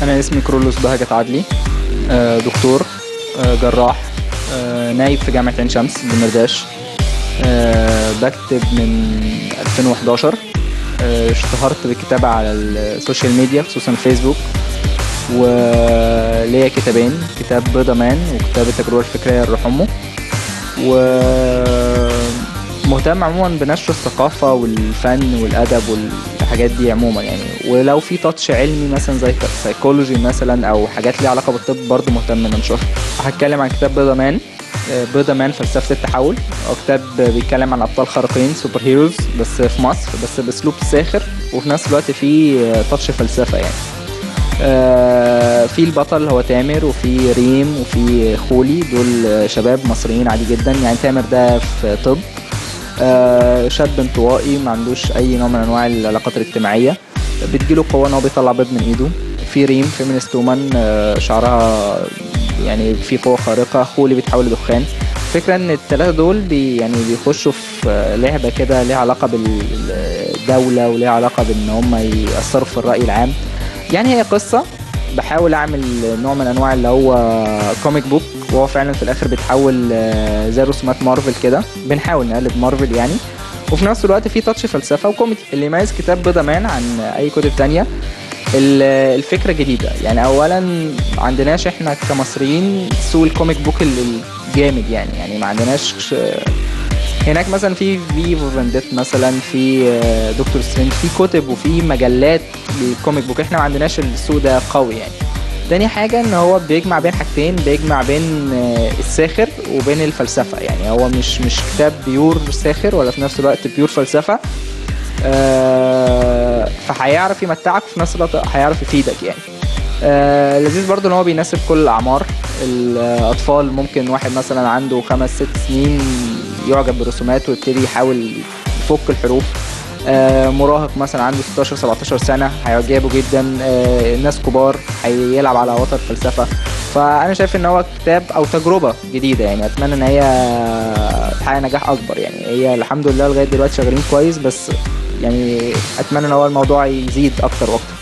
انا اسمي كرولوس بهجت عدلي آه، دكتور آه، جراح آه، نايب في جامعه عين شمس بمرداش آه، بكتب من 2011 آه، اشتهرت بالكتابة على السوشيال ميديا خصوصا الفيسبوك وليا كتابين كتاب بيضة مان وكتاب التجربة الفكرية الروح أمه ومهتم عموما بنشر الثقافة والفن والأدب والحاجات دي عموما يعني ولو في تاتش علمي مثلا زي سايكولوجي مثلا أو حاجات ليها علاقة بالطب برضه مهتم ننشرها هتكلم عن كتاب بيضة مان بيضة مان فلسفة التحول هو كتاب بيتكلم عن أبطال خارقين سوبر هيروز بس في مصر بس بأسلوب ساخر وفي نفس الوقت فيه تاتش فلسفة يعني آه، في البطل هو تامر وفي ريم وفي خولي دول شباب مصريين عادي جدا يعني تامر ده في طب آه، شاب انطوائي ما عندوش اي نوع من انواع العلاقات الاجتماعيه بتجيله قوه ان هو بيطلع بيض من ايده في ريم فيمينست وومن آه، شعرها يعني في قوه خارقه خولي بيتحول لدخان الفكره ان الثلاثه دول بي يعني بيخشوا في لعبه كده ليها علاقه بالدوله وليها علاقه بان هم ياثروا في الراي العام يعني هي قصه بحاول اعمل نوع من انواع اللي هو كوميك بوك وهو فعلا في الاخر بيتحول آه، زي رسومات مارفل كده بنحاول نقلد مارفل يعني وفي نفس الوقت في تاتش فلسفه وكوميدي اللي يميز كتاب بيضة مان عن اي كتب تانية ال- الفكره جديده يعني اولا ما عندناش احنا كمصريين سوق الكوميك بوك ال- الجامد يعني يعني ما عندناش هناك مثلا في في فانديت مثلا في آه، دكتور سترينج في كتب وفي مجلات للكوميك بوك احنا ما عندناش السوق ده قوي يعني تاني حاجة ان هو بيجمع بين حاجتين بيجمع بين آه، الساخر وبين الفلسفة يعني هو مش مش كتاب بيور ساخر ولا في نفس الوقت بيور فلسفة آه، فهيعرف يمتعك وفي نفس الوقت هيعرف يفيدك يعني آه، لذيذ برضو ان هو بيناسب كل الاعمار الاطفال ممكن واحد مثلا عنده خمس ست سنين يعجب بالرسومات ويبتدي يحاول يفك الحروف آه، مراهق مثلا عنده 16 17 سنه هيعجبه جدا آه، ناس كبار هيلعب على وتر فلسفه فانا شايف ان هو كتاب او تجربه جديده يعني اتمنى ان هي تحقق نجاح اكبر يعني هي الحمد لله لغايه دلوقتي شغالين كويس بس يعني اتمنى ان هو الموضوع يزيد اكتر واكتر